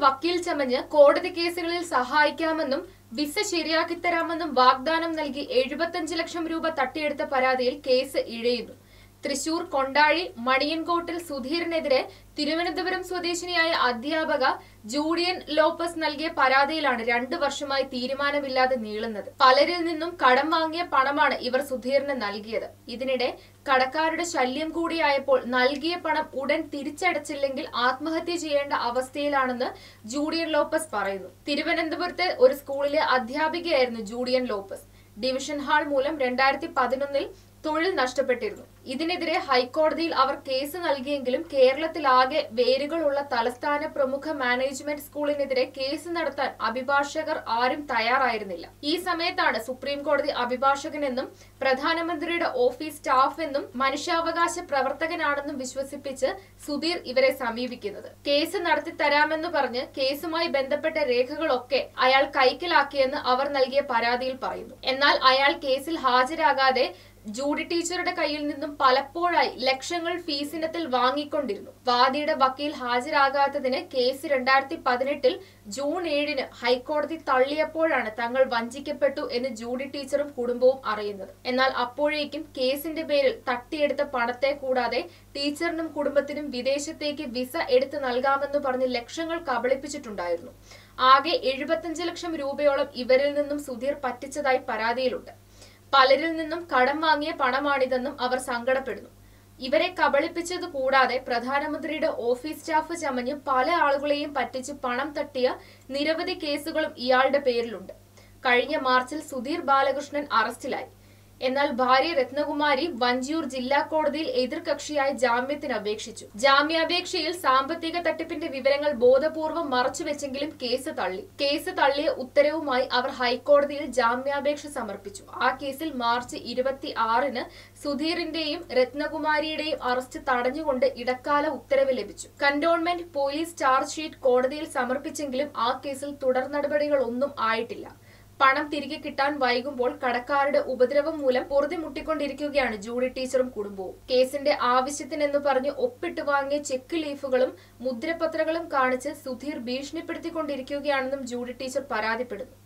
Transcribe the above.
വക്കീൽ ചമഞ്ഞ് കോടതി കേസുകളിൽ സഹായിക്കാമെന്നും വിസ ശരിയാക്കി തരാമെന്നും വാഗ്ദാനം നൽകി എഴുപത്തഞ്ച് ലക്ഷം രൂപ തട്ടിയെടുത്ത പരാതിയിൽ കേസ് ഇഴയുന്നു തൃശൂർ കൊണ്ടാഴി മണിയൻകോട്ടിൽ സുധീറിനെതിരെ തിരുവനന്തപുരം സ്വദേശിനിയായ അധ്യാപക ജൂഡിയൻ ലോപ്പസ് നൽകിയ പരാതിയിലാണ് രണ്ടു വർഷമായി തീരുമാനമില്ലാതെ നീളുന്നത് പലരിൽ നിന്നും കടം വാങ്ങിയ പണമാണ് ഇവർ സുധീറിന് നൽകിയത് ഇതിനിടെ കടക്കാരുടെ ശല്യം കൂടിയായപ്പോൾ നൽകിയ പണം ഉടൻ തിരിച്ചടച്ചില്ലെങ്കിൽ ആത്മഹത്യ ചെയ്യേണ്ട അവസ്ഥയിലാണെന്ന് ജൂഡിയൻ ലോപ്പസ് പറയുന്നു തിരുവനന്തപുരത്തെ ഒരു സ്കൂളിലെ അധ്യാപികയായിരുന്നു ജൂഡിയൻ ലോപ്പസ് ഡിവിഷൻ ഹാൾ മൂലം രണ്ടായിരത്തി പതിനൊന്നിൽ തൊഴിൽ നഷ്ടപ്പെട്ടിരുന്നു ഇതിനെതിരെ ഹൈക്കോടതിയിൽ അവർ കേസ് നൽകിയെങ്കിലും കേരളത്തിലാകെ വേരുകളുള്ള തലസ്ഥാന പ്രമുഖ മാനേജ്മെന്റ് സ്കൂളിനെതിരെ കേസ് നടത്താൻ അഭിഭാഷകർ ആരും തയ്യാറായിരുന്നില്ല ഈ സമയത്താണ് സുപ്രീം കോടതി അഭിഭാഷകനെന്നും പ്രധാനമന്ത്രിയുടെ ഓഫീസ് സ്റ്റാഫ് എന്നും മനുഷ്യാവകാശ പ്രവർത്തകനാണെന്നും വിശ്വസിപ്പിച്ച് സുധീർ ഇവരെ സമീപിക്കുന്നത് കേസ് നടത്തി തരാമെന്ന് പറഞ്ഞ് കേസുമായി ബന്ധപ്പെട്ട രേഖകളൊക്കെ അയാൾ കൈക്കലാക്കിയെന്ന് അവർ നൽകിയ പരാതിയിൽ പറയുന്നു എന്നാൽ അയാൾ കേസിൽ ഹാജരാകാതെ ജൂഡി ടീച്ചറുടെ കയ്യിൽ നിന്നും പലപ്പോഴായി ലക്ഷങ്ങൾ ഫീസിനത്തിൽ വാങ്ങിക്കൊണ്ടിരുന്നു വാദിയുടെ വക്കീൽ ഹാജരാകാത്തതിന് കേസ് രണ്ടായിരത്തി പതിനെട്ടിൽ ജൂൺ ഏഴിന് ഹൈക്കോടതി തള്ളിയപ്പോഴാണ് തങ്ങൾ വഞ്ചിക്കപ്പെട്ടു എന്ന് ജൂഡി ടീച്ചറും കുടുംബവും അറിയുന്നത് എന്നാൽ അപ്പോഴേക്കും കേസിന്റെ പേരിൽ തട്ടിയെടുത്ത പണത്തെ കൂടാതെ ടീച്ചറിനും കുടുംബത്തിനും വിദേശത്തേക്ക് വിസ എടുത്തു നൽകാമെന്ന് പറഞ്ഞ് ലക്ഷങ്ങൾ കബളിപ്പിച്ചിട്ടുണ്ടായിരുന്നു ആകെ എഴുപത്തഞ്ച് ലക്ഷം രൂപയോളം ഇവരിൽ നിന്നും സുധീർ പറ്റിച്ചതായി പരാതിയിലുണ്ട് പലരിൽ നിന്നും കടം വാങ്ങിയ പണമാണിതെന്നും അവർ സങ്കടപ്പെടുന്നു ഇവരെ കബളിപ്പിച്ചത് കൂടാതെ പ്രധാനമന്ത്രിയുടെ ഓഫീസ് സ്റ്റാഫ് ചമഞ്ഞ് പല ആളുകളെയും പറ്റിച്ച് പണം തട്ടിയ നിരവധി കേസുകളും ഇയാളുടെ പേരിലുണ്ട് കഴിഞ്ഞ മാർച്ചിൽ സുധീർ ബാലകൃഷ്ണൻ അറസ്റ്റിലായി എന്നാൽ ഭാര്യ രത്നകുമാരി വഞ്ചിയൂർ ജില്ലാ കോടതിയിൽ എതിർകക്ഷിയായി ജാമ്യത്തിന് അപേക്ഷിച്ചു ജാമ്യാപേക്ഷയിൽ സാമ്പത്തിക തട്ടിപ്പിന്റെ വിവരങ്ങൾ ബോധപൂർവം മറച്ചുവെച്ചെങ്കിലും കേസ് തള്ളി കേസ് തള്ളിയ ഉത്തരവുമായി അവർ ഹൈക്കോടതിയിൽ ജാമ്യാപേക്ഷ സമർപ്പിച്ചു ആ കേസിൽ മാർച്ച് ഇരുപത്തി ആറിന് സുധീറിന്റെയും രത്നകുമാരിയുടെയും അറസ്റ്റ് തടഞ്ഞുകൊണ്ട് ഇടക്കാല ഉത്തരവ് ലഭിച്ചു കന്റോൺമെന്റ് പോലീസ് ചാർജ് ഷീറ്റ് കോടതിയിൽ സമർപ്പിച്ചെങ്കിലും ആ കേസിൽ തുടർ നടപടികളൊന്നും ആയിട്ടില്ല പണം തിരികെ കിട്ടാൻ വൈകുമ്പോൾ കടക്കാരുടെ ഉപദ്രവം മൂലം പൊറുതിമുട്ടിക്കൊണ്ടിരിക്കുകയാണ് ജൂഡി ടീച്ചറും കുടുംബവും കേസിന്റെ ആവശ്യത്തിനെന്ന് പറഞ്ഞ് ഒപ്പിട്ട് വാങ്ങിയ ചെക്ക് ലീഫുകളും മുദ്രപത്രങ്ങളും കാണിച്ച് സുധീർ ഭീഷണിപ്പെടുത്തിക്കൊണ്ടിരിക്കുകയാണെന്നും ജൂഡി ടീച്ചർ പരാതിപ്പെടുന്നു